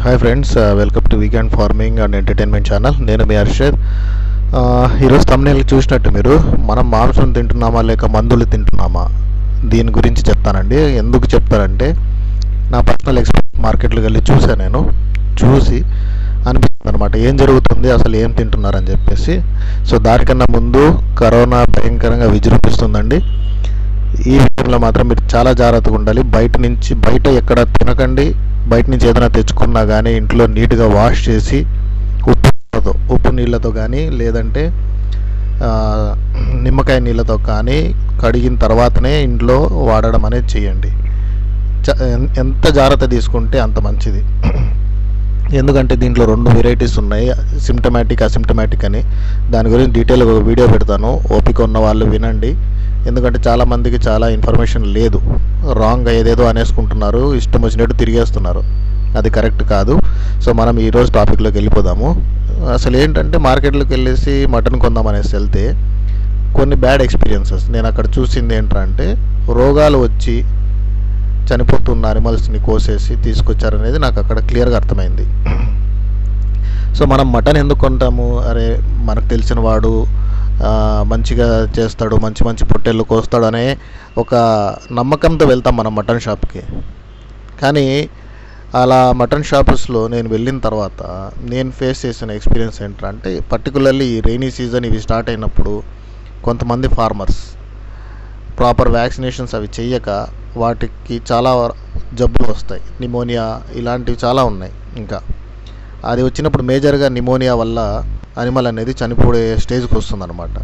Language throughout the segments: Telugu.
hi friends welcome to weekend farming and entertainment channel నేను మీ హర్షద్ ఆ, ఈరోజు తమ్నేల్ చూసినట్టు మీరు మనం మాంసం తింటున్నామా లేక మందులు తింటున్నామా దీని గురించి చెప్తానండి ఎందుకు చెప్తానంటే నా పర్సనల్ ఎక్స్పీరియన్స్ మార్కెట్లోకి వెళ్ళి చూసాను నేను చూసి అనిపిస్తుంది అనమాట ఏం జరుగుతుంది అసలు ఏం తింటున్నారని చెప్పేసి సో దానికన్నా ముందు కరోనా భయంకరంగా విజృంభిస్తుందండి ఈ విషయంలో మాత్రం మీరు చాలా జాగ్రత్తగా ఉండాలి బయట నుంచి బయట ఎక్కడ తినకండి బయట నుంచి ఏదైనా తెచ్చుకున్నా కానీ ఇంట్లో నీట్గా వాష్ చేసి ఉప్పుతో ఉప్పు నీళ్ళతో కానీ లేదంటే ఆ, నిమ్మకాయ నీళ్ళతో కానీ కడిగిన తర్వాతనే ఇంట్లో వాడడం అనేది చేయండి చ- ఎన్- ఎంత జాగ్రత్త తీసుకుంటే అంత మంచిది ఎందుకంటే దీంట్లో రెండు వెరైటీస్ ఉన్నాయి సిమ్టమాటిక్ అసిమ్టమాటిక్ అని దాని గురించి డీటెయిల్ వీడియో పెడతాను ఓపిక ఉన్న వాళ్ళు వినండి ఎందుకంటే చాలా మందికి చాలా ఇన్ఫర్మేషన్ లేదు రాంగ్ ఏదేదో అనేసుకుంటున్నారు ఇష్టం వచ్చినట్టు తిరిగేస్తున్నారు అది కరెక్ట్ కాదు సో మనం ఈరోజు టాపిక్లోకి వెళ్ళిపోదాము అసలు ఏంటంటే మార్కెట్లోకి వెళ్ళేసి మటన్ కొందాం అనేసి వెళ్తే కొన్ని బ్యాడ్ ఎక్స్పీరియన్సెస్ నేను అక్కడ చూసింది ఏంటంటే రోగాలు వచ్చి చనిపోతున్న అనిమల్స్ని కోసేసి తీసుకొచ్చారనేది నాకు అక్కడ క్లియర్గా అర్థమైంది సో మనం మటన్ ఎందుకు కొంటాము అరే మనకు తెలిసిన వాడు ఆ, మంచిగా చేస్తాడు మంచి మంచి పొట్టేళ్ళు కోస్తాడు అనే ఒక నమ్మకంతో వెళ్తాం మనం మటన్ షాప్కి కానీ అలా మటన్ షాప్స్లో నేను వెళ్ళిన తర్వాత నేను ఫేస్ చేసిన ఎక్స్పీరియన్స్ ఏంటంటే పర్టికులర్లీ ఈ రైనీ సీజన్ ఇవి స్టార్ట్ అయినప్పుడు కొంతమంది ఫార్మర్స్ ప్రాపర్ వ్యాక్సినేషన్స్ అవి చెయ్యక వాటికి చాలా జబ్బులు వస్తాయి నిమోనియా ఇలాంటివి చాలా ఉన్నాయి ఇంకా అది వచ్చినప్పుడు మేజర్గా నిమోనియా వల్ల అనిమల్ అనేది చనిపోయే స్టేజ్కి వస్తుందన్నమాట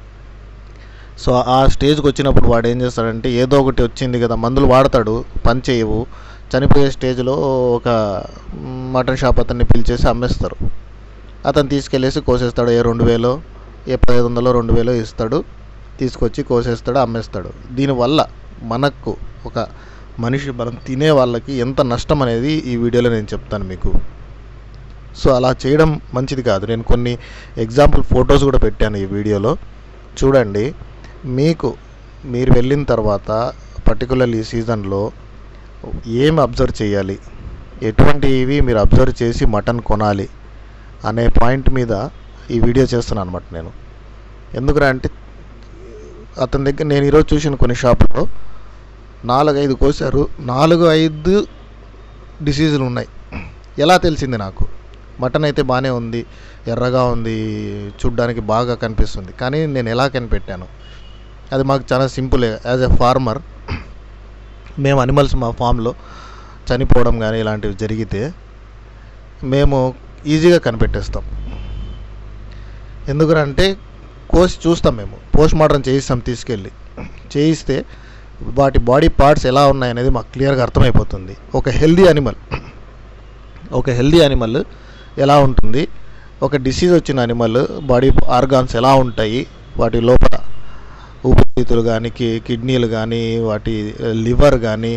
సో ఆ స్టేజ్కి వచ్చినప్పుడు వాడు ఏం చేస్తాడంటే ఏదో ఒకటి వచ్చింది కదా మందులు వాడతాడు పని చేయవు చనిపోయే స్టేజ్లో ఒక మటన్ షాప్ అతన్ని పిలిచేసి అమ్మేస్తారు అతను తీసుకెళ్ళేసి కోసేస్తాడు ఏ రెండు వేలో ఏ పదిహేను వందలో రెండు వేలో ఇస్తాడు తీసుకొచ్చి కోసేస్తాడు అమ్మేస్తాడు దీనివల్ల మనకు ఒక మనిషి మనం తినే వాళ్ళకి ఎంత నష్టం అనేది ఈ వీడియోలో నేను చెప్తాను మీకు సో అలా చేయడం మంచిది కాదు నేను కొన్ని ఎగ్జాంపుల్ ఫొటోస్ కూడా పెట్టాను ఈ వీడియోలో చూడండి మీకు మీరు వెళ్ళిన తర్వాత పర్టికులర్లీ ఈ సీజన్లో ఏం అబ్జర్వ్ చేయాలి ఎటువంటివి మీరు అబ్జర్వ్ చేసి మటన్ కొనాలి అనే పాయింట్ మీద ఈ వీడియో చేస్తున్నాను అనమాట నేను ఎందుకురా అంటే అతని దగ్గర నేను ఈరోజు చూసిన కొన్ని షాపులో నాలుగు ఐదు కోసారు నాలుగు ఐదు డిసీజులు ఉన్నాయి ఎలా తెలిసింది నాకు మటన్ అయితే బాగానే ఉంది ఎర్రగా ఉంది చూడ్డానికి బాగా కనిపిస్తుంది కానీ నేను ఎలా కనిపెట్టాను అది మాకు చాలా సింపుల్ యాజ్ ఎ ఫార్మర్ మేము అనిమల్స్ మా ఫామ్లో చనిపోవడం కానీ ఇలాంటివి జరిగితే మేము ఈజీగా కనిపెట్టేస్తాం ఎందుకంటే కోసి చూస్తాం మేము పోస్ట్ మార్టం చేయిస్తాం తీసుకెళ్ళి చేయిస్తే వాటి బాడీ పార్ట్స్ ఎలా ఉన్నాయనేది మాకు క్లియర్గా అర్థమైపోతుంది ఒక హెల్దీ అనిమల్ ఒక హెల్దీ అనిమల్ ఎలా ఉంటుంది ఒక డిసీజ్ వచ్చిన అనిమల్ బాడీ ఆర్గాన్స్ ఎలా ఉంటాయి వాటి లోపల ఊపిరితిత్తులు కానీ కి- కిడ్నీలు కానీ వాటి లివర్ కానీ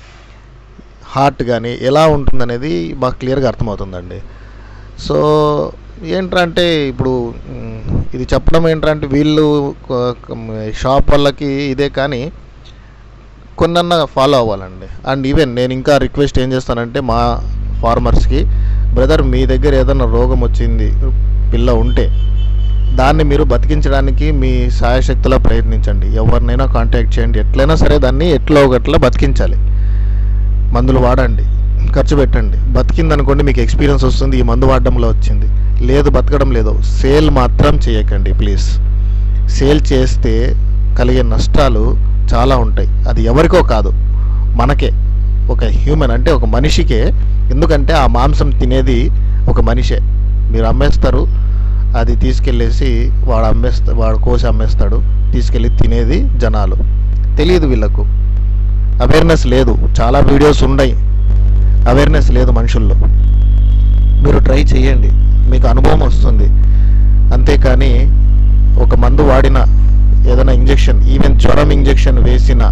హార్ట్ కానీ ఎలా ఉంటుందనేది మాకు క్లియర్గా అర్థమవుతుందండి సో ఏంటంటే ఇప్పుడు మ్, ఇది చెప్పడం ఏంటంటే వీళ్ళు కొ- కొ- షాప్ వాళ్ళకి ఇదే కానీ కొన్నన్నా ఫాలో అవ్వాలండి అండ్ ఈవెన్ నేను ఇంకా రిక్వెస్ట్ ఏం చేస్తానంటే మా ఫార్మర్స్కి బ్రదర్ మీ దగ్గర ఏదైనా రోగం వచ్చింది పిల్ల ఉంటే దాన్ని మీరు బతికించడానికి మీ సాయశక్తిలో ప్రయత్నించండి ఎవరినైనా కాంటాక్ట్ చేయండి ఎట్లయినా సరే దాన్ని ఎట్లా ఒకట్లా బతికించాలి మందులు వాడండి ఖర్చు పెట్టండి బతికింది అనుకోండి మీకు ఎక్స్పీరియన్స్ వస్తుంది ఈ మందు వాడడంలో వచ్చింది లేదు బతకడం లేదు సేల్ మాత్రం చేయకండి ప్లీజ్ సేల్ చేస్తే కలిగే నష్టాలు చాలా ఉంటాయి అది ఎవరికో కాదు మనకే ఒక హ్యూమన్ అంటే ఒక మనిషికే ఎందుకంటే ఆ మాంసం తినేది ఒక మనిషే మీరు అమ్మేస్తారు అది తీసుకెళ్ళేసి వాడు అమ్మేస్తా వాడు కోసి అమ్మేస్తాడు తీసుకెళ్ళి తినేది జనాలు తెలియదు వీళ్ళకు అవేర్నెస్ లేదు చాలా వీడియోస్ ఉన్నాయి అవేర్నెస్ లేదు మనుషుల్లో మీరు ట్రై చేయండి మీకు అనుభవం వస్తుంది అంతేకాని ఒక మందు వాడిన ఏదైనా ఇంజెక్షన్ ఈవెన్ జ్వరం ఇంజెక్షన్ వేసిన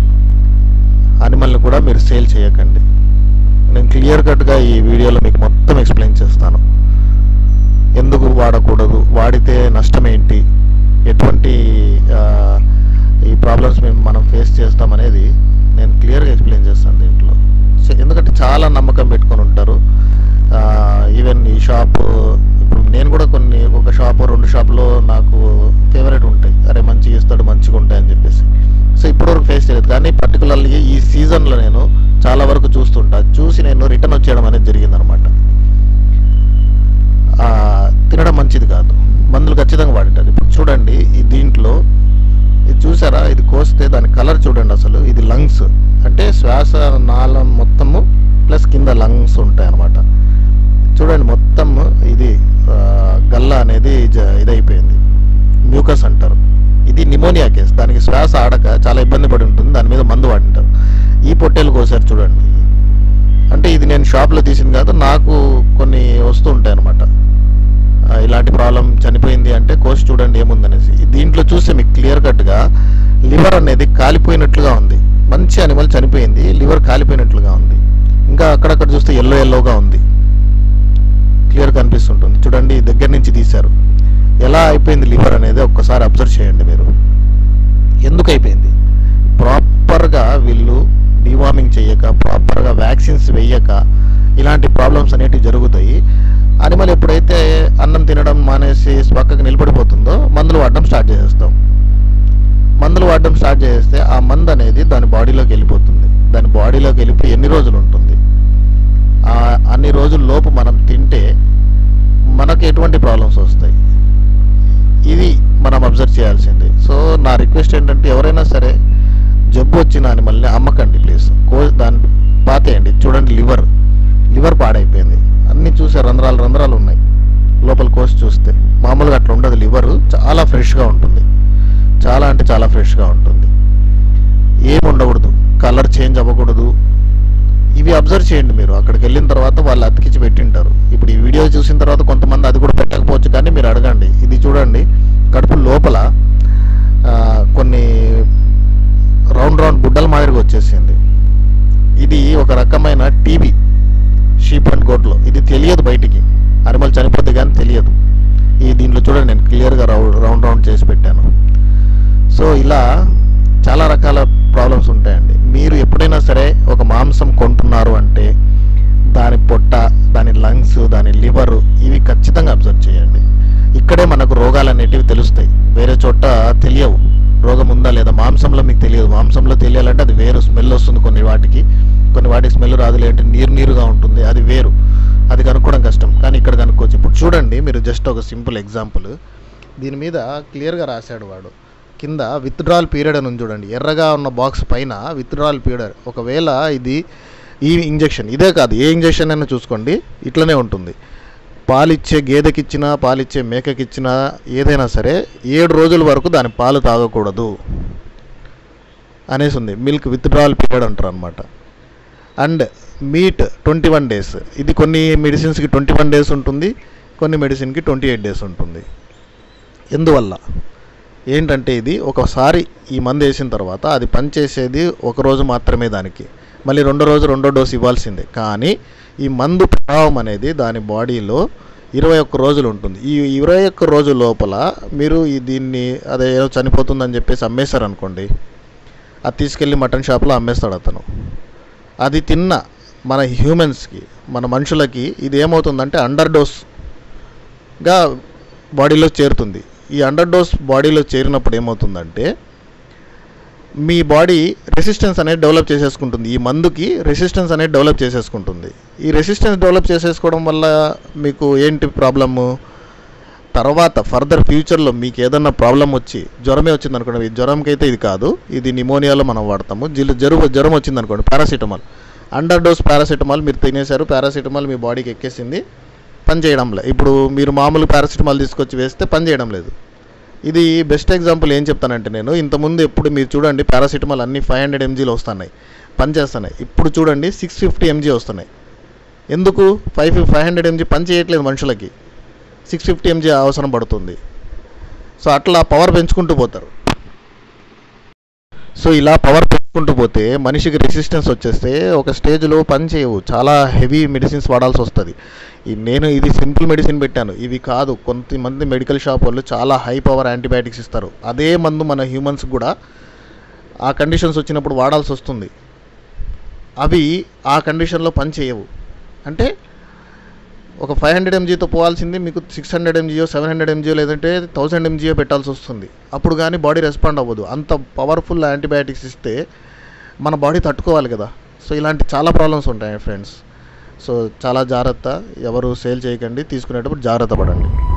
అనిమల్ని కూడా మీరు సేల్ చేయకండి నేను క్లియర్ కట్గా ఈ వీడియోలో మీకు మొత్తం ఎక్స్ప్లెయిన్ చేస్తాను ఎందుకు వాడకూడదు వాడితే నష్టం ఏంటి ఎటువంటి ఆ, ఈ ప్రాబ్లమ్స్ మేము మనం ఫేస్ చేస్తామనేది నేను క్లియర్గా ఎక్స్ప్లెయిన్ చేస్తాను దీంట్లో సో ఎందుకంటే చాలా నమ్మకం పెట్టుకొని ఉంటారు ఈవెన్ ఈ షాప్ ఇప్పుడు నేను కూడా కొన్ని ఒక షాప్ రెండు షాప్లో నాకు ఫేవరెట్ ఉంటాయి అరే మంచిగా ఇస్తాడు మంచిగా ఉంటాయి అని చెప్పేసి సో ఇప్పటివరకు ఫేస్ చేయలేదు కానీ పర్టికులర్లీ ఈ సీజన్లో నేను చాలా వరకు చూస్తుంటా చూసి నేను రిటర్న్ వచ్చేయడం అనేది జరిగిందనమాట ఆ, తినడం మంచిది కాదు మందులు ఖచ్చితంగా వాడింటారు ఇప్పుడు చూడండి ఈ దీంట్లో ఇది చూసారా ఇది కోస్తే దాని కలర్ చూడండి అసలు ఇది లంగ్స్ అంటే శ్వాస నాళం మొత్తము ప్లస్ కింద లంగ్స్ ఉంటాయి అన్నమాట చూడండి మొత్తం ఇది ఆ, గల్ల అనేది జ- ఇదైపోయింది మ్యూకస్ అంటారు ఇది నిమోనియా కేస్ దానికి శ్వాస ఆడక చాలా ఇబ్బంది పడి ఉంటుంది దాని మీద మందు వాడింటారు ఈ పొట్టేలు కోసారు చూడండి అంటే ఇది నేను షాప్లో తీసింది కాదు నాకు కొన్ని వస్తూ ఉంటాయి అనమాట ఇలాంటి ప్రాబ్లం చనిపోయింది అంటే కోసి చూడండి ఏముందనేసి దీంట్లో చూస్తే మీకు క్లియర్ కట్గా లివర్ అనేది కాలిపోయినట్లుగా ఉంది మంచి అనిమల్ చనిపోయింది లివర్ కాలిపోయినట్లుగా ఉంది ఇంకా అక్కడక్కడ చూస్తే ఎల్లో ఎల్లోగా ఉంది క్లియర్ కనిపిస్తుంటుంది చూడండి దగ్గర నుంచి తీశారు ఎలా అయిపోయింది లివర్ అనేది ఒక్కసారి అబ్జర్వ్ చేయండి మీరు ఎందుకు అయిపోయింది ప్రాపర్గా వీళ్ళు డివార్మింగ్ చేయక ప్రాపర్గా వ్యాక్సిన్స్ వేయక ఇలాంటి ప్రాబ్లమ్స్ అనేటివి జరుగుతాయి అనిమల్ ఎప్పుడైతే అన్నం తినడం మానేసి పక్కకు నిలబడిపోతుందో మందులు వాడడం స్టార్ట్ చేసేస్తాం మందులు వాడడం స్టార్ట్ చేస్తే ఆ మందు అనేది దాని బాడీలోకి వెళ్ళిపోతుంది దాని బాడీలోకి వెళ్ళిపోయి ఎన్ని రోజులు ఉంటుంది ఆ అన్ని రోజుల లోపు మనం తింటే మనకు ఎటువంటి ప్రాబ్లమ్స్ వస్తాయి ఇది మనం అబ్జర్వ్ చేయాల్సింది సో నా రిక్వెస్ట్ ఏంటంటే ఎవరైనా సరే జబ్బు వచ్చిన అనిమల్ని అమ్మకండి ప్లీజ్ కో దాన్ని పాతేయండి చూడండి లివర్ లివర్ పాడైపోయింది అన్నీ చూసే రంధ్రాలు రంధ్రాలు ఉన్నాయి లోపల కోసి చూస్తే మామూలుగా అట్లా ఉండదు లివర్ చాలా ఫ్రెష్గా ఉంటుంది చాలా అంటే చాలా ఫ్రెష్గా ఉంటుంది ఏమి ఉండకూడదు కలర్ చేంజ్ అవ్వకూడదు ఇవి అబ్జర్వ్ చేయండి మీరు అక్కడికి వెళ్ళిన తర్వాత వాళ్ళు అతికించి పెట్టింటారు ఇప్పుడు ఈ వీడియో చూసిన తర్వాత కొంతమంది అది కూడా పెట్టకపోవచ్చు కానీ మీరు అడగండి ఇది చూడండి కడుపు లోపల ఆ, కొన్ని రౌండ్ రౌండ్ గుడ్డల మాదిరిగా వచ్చేసింది ఇది ఒక రకమైన టీబీ షీప్ అండ్ గోట్లో ఇది తెలియదు బయటికి అనిమల్ చనిపోతే కానీ తెలియదు ఈ దీంట్లో చూడండి నేను క్లియర్గా రౌండ్ రౌండ్ రౌండ్ చేసి పెట్టాను సో ఇలా చాలా రకాల ప్రాబ్లమ్స్ ఉంటాయండి మీరు ఎప్పుడైనా సరే ఒక మాంసం కొంటున్నారు అంటే దాని పొట్ట దాని లంగ్స్ దాని లివర్ ఇవి ఖచ్చితంగా అబ్జర్వ్ చేయండి ఇక్కడే మనకు రోగాలు అనేటివి తెలుస్తాయి వేరే చోట తెలియవు రోగం ఉందా లేదా మాంసంలో మీకు తెలియదు మాంసంలో తెలియాలంటే అది వేరు స్మెల్ వస్తుంది కొన్ని వాటికి కొన్ని వాటికి స్మెల్ రాదు లేదంటే నీరు నీరుగా ఉంటుంది అది వేరు అది కనుక్కోవడం కష్టం కానీ ఇక్కడ కనుక్కోవచ్చు ఇప్పుడు చూడండి మీరు జస్ట్ ఒక సింపుల్ ఎగ్జాంపుల్ దీని మీద క్లియర్గా రాశాడు వాడు కింద విత్డ్రాల్ పీరియడ్ అని ఉంది చూడండి ఎర్రగా ఉన్న బాక్స్ పైన విత్డ్రాల్ పీరియడ్ ఒకవేళ ఇది ఈ ఇంజెక్షన్ ఇదే కాదు ఏ ఇంజెక్షన్ అయినా చూసుకోండి ఇట్లనే ఉంటుంది పాలిచ్చే గేదెకిచ్చినా పాలిచ్చే మేకకిచ్చినా ఏదైనా సరే ఏడు రోజుల వరకు దాని పాలు తాగకూడదు అనేసి ఉంది మిల్క్ విత్డ్రాల్ పీరియడ్ అంటారు అనమాట and meat twenty one days ఇది కొన్ని మెడిసిన్స్కి ట్వంటీ వన్ డేస్ ఉంటుంది కొన్ని మెడిసిన్కి ట్వంటీ ఎయిట్ డేస్ ఉంటుంది ఎందువల్ల ఏంటంటే ఇది ఒకసారి ఈ మందు వేసిన తర్వాత అది పనిచేసేది ఒక రోజు మాత్రమే దానికి మళ్ళీ రెండో రోజు రెండో డోసు ఇవ్వాల్సిందే కానీ ఈ మందు ప్రభావం అనేది దాని బాడీలో ఇరవై ఒక్క రోజులు ఉంటుంది ఈ ఇరవై ఒక్క రోజు లోపల మీరు ఈ దీన్ని అదే ఏదో చనిపోతుందని చెప్పేసి అమ్మేశారు అనుకోండి అది తీసుకెళ్ళి మటన్ షాప్లో అమ్మేస్తాడు అతను అది తిన్న మన హ్యూమన్స్కి మన మనుషులకి ఇది ఏమవుతుందంటే అండర్ డోస్గా బాడీలో చేరుతుంది ఈ అండర్ డోస్ బాడీలో చేరినప్పుడు ఏమవుతుందంటే మీ బాడీ రెసిస్టెన్స్ అనేది డెవలప్ చేసేసుకుంటుంది ఈ మందుకి రెసిస్టెన్స్ అనేది డెవలప్ చేసేసుకుంటుంది ఈ రెసిస్టెన్స్ డెవలప్ చేసేసుకోవడం వల్ల మీకు ఏంటి ప్రాబ్లము తర్వాత ఫర్దర్ ఫ్యూచర్లో మీకు ఏదన్నా ప్రాబ్లం వచ్చి జ్వరమే వచ్చింది అనుకోండి ఈ జ్వరంకి అయితే ఇది కాదు ఇది నిమోనియాలో మనం వాడతాము జిల్ జ్వరం జ్వరం వచ్చింది అనుకోండి పారాసిటమాల్ అండర్ డోస్ పారాసిటమాల్ మీరు తినేశారు పారాసిటమాల్ మీ బాడీకి ఎక్కేసింది పని చేయడం లేదు ఇప్పుడు మీరు మామూలు పారాసిటమాల్ తీసుకొచ్చి వేస్తే పని చేయడం లేదు ఇది బెస్ట్ ఎగ్జాంపుల్ ఏం చెప్తానంటే నేను ఇంతకుముందు ఎప్పుడు మీరు చూడండి పారాసిటమాల్ అన్ని ఫైవ్ హండ్రెడ్ ఎంజీలు వస్తున్నాయి పనిచేస్తున్నాయి ఇప్పుడు చూడండి సిక్స్ ఫిఫ్టీ ఎంజీ వస్తున్నాయి ఎందుకు ఫైవ్ ఫైవ్ హండ్రెడ్ ఎంజీ పని చేయట్లేదు మనుషులకి సిక్స్ ఫిఫ్టీ ఎంజీ అవసరం పడుతుంది సో అట్లా పవర్ పెంచుకుంటూ పోతారు సో ఇలా పవర్ పెంచుకుంటూ పోతే మనిషికి రెసిస్టెన్స్ వచ్చేస్తే ఒక స్టేజ్లో పని చేయవు చాలా హెవీ మెడిసిన్స్ వాడాల్సి వస్తుంది ఈ నేను ఇది సింపుల్ మెడిసిన్ పెట్టాను ఇవి కాదు కొంతమంది మెడికల్ షాప్ వాళ్ళు చాలా హై పవర్ యాంటీబయాటిక్స్ ఇస్తారు అదే మందు మన హ్యూమన్స్ కూడా ఆ కండిషన్స్ వచ్చినప్పుడు వాడాల్సి వస్తుంది అవి ఆ కండిషన్లో పని చేయవు అంటే ఒక ఫైవ్ హండ్రెడ్ ఎంజీతో పోవాల్సింది మీకు సిక్స్ హండ్రెడ్ ఎంజీయో సెవెన్ హండ్రెడ్ ఎంజీయో లేదంటే థౌసండ్ ఎంజీయో పెట్టాల్సి వస్తుంది అప్పుడు కానీ బాడీ రెస్పాండ్ అవ్వదు అంత పవర్ఫుల్ యాంటీబయాటిక్స్ ఇస్తే మన బాడీ తట్టుకోవాలి కదా సో ఇలాంటి చాలా ప్రాబ్లమ్స్ ఉంటాయి ఫ్రెండ్స్ సో చాలా జాగ్రత్త ఎవరు సేల్ చేయకండి తీసుకునేటప్పుడు జాగ్రత్త పడండి